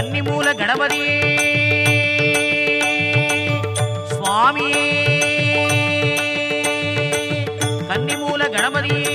கன்னிமூல கணபதியே சுவாமியே கன்னிமூல கணபதியே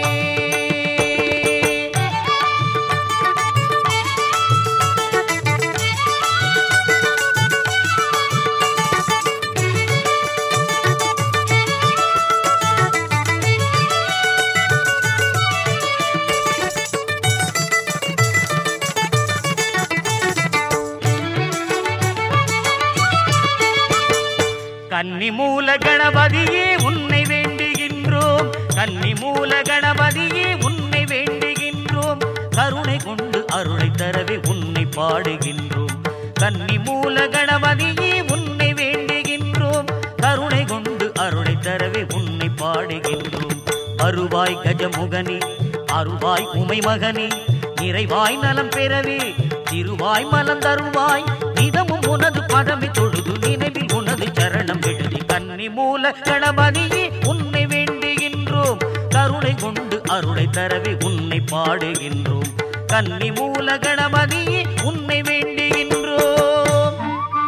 கன்னிமூல கணபதியே உன்னை வேண்டுகின்றோம் கன்னிமூல கணபதியே உன்னை வேண்டுகின்றோம் கருணை கொண்டு அருளை தரவே உன்னை பாடுகின்றோம் கன்னிமூல கணபதியே உன்னை வேண்டுகின்றோம் கருணை கொண்டு அருளை தரவே உன்னை பாடுகின்றோம் அருவாய் கஜமுகனே அருவாய் உமை மகனே நிறைவாய் நலம் பெறவே திருவாய் மலம் தருவாய் நிதமும் உனது பதவி தொழுது நினைவில் உனது சரணம் எழுதி கன்னி மூல கணபதியே உன்னை வேண்டுகின்றோம் கருணை கொண்டு அருளை தரவே உன்னை பாடுகின்றோம் கன்னி மூல கணபதியே உன்னை வேண்டுகின்றோம்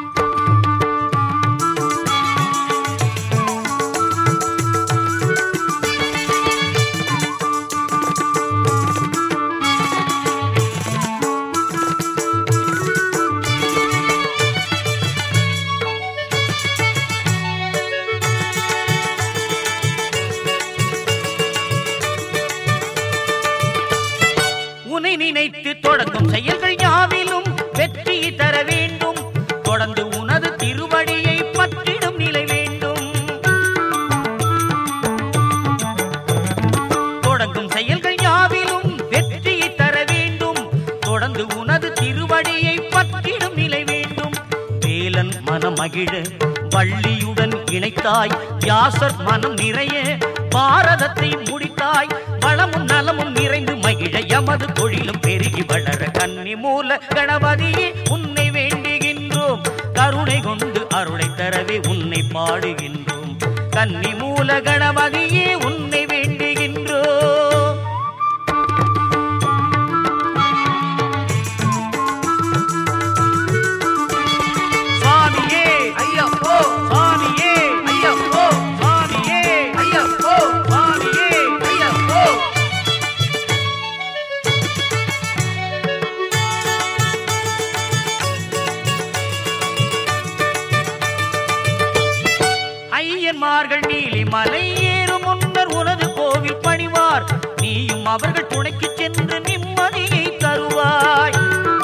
உன்னை நினைத்து தொடங்கும் செயல்கள் யாவிலும் வெற்றி தர வேண்டும் தொடர்ந்து உனது திருவடியை பற்றிடும் நிலை வேண்டும் தொடங்கும் செயல்கள் யாவிலும் வெற்றி தர வேண்டும் தொடர்ந்து உனது திருவடியை பற்றிடும் நிலை வேண்டும் வேலன் மனம் மகிழ வள்ளியுடன் இணைத்தாய் வியாசர் மனம் நிறைய பாரதத்தை முடித்தாய் வளமும் நலமும் நிறைந்து மகிழ எமது தொழிலும் பெருகி வளர கன்னி மூல கணபதியே உன்னை வேண்டுகின்றோம் கருணை கொண்டு அருளை தரவே உன்னை பாடுகின்றோம் கன்னி மூல கணபதியே உன்னை வேண்டுகின்றோம் சுவாமியே ஐயப்போ சுவாமியே ஐயப்போ சுவாமியே ஐயப்போ சுவாமியே ஐயப்போ ஐயன்மார்கள் நீலி மலை ஏறும் முன்னர் உனது கோவில் பணிவார் நீயும் அவர்கள் துணைக்கு சென்று நிம்மதியை தருவாய்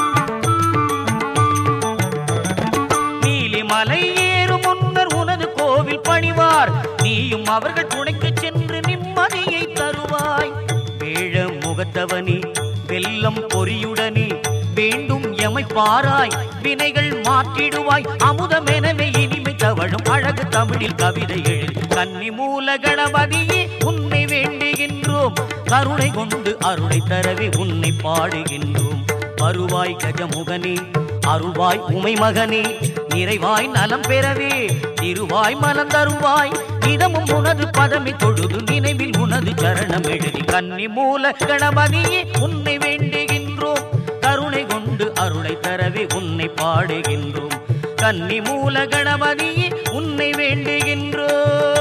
நீலி மலை ஏறும் முன்னர் உனது கோவில் பணிவார் நீயும் அவர்கள் துணைக்கு சென்று நிம்மதியை தருவாய் வேழ முகத்தவனி வெல்லம் பொறியுடனே வேண்டும் எமை பாராய் வினைகள் மாற்றிடுவாய் அமுதமெனவே இனிமை தவழும் அழகு தமிழில் கவிதை எழுதி கன்னி மூல கணபதியே உன்னை வேண்டுகின்றோம் கருணை கொண்டு அருளை தரவே உன்னை பாடுகின்றோம் வருவாய் கஜமுகனே அருள்வாய் உமை மகனே நிறைவாய் நலம் பெறவே திருவாய் மலம் தருவாய் இதமும் உனது பதமி தொழுது நினைவில் உனது சரணம் எழுதி கன்னி மூல கணபதியே உன்னை வேண்டுகின்றோம் கருணை கொண்டு அருளை தரவே உன்னை பாடுகின்றோம் கன்னி மூல கணபதியே உன்னை வேண்டுகின்றோம்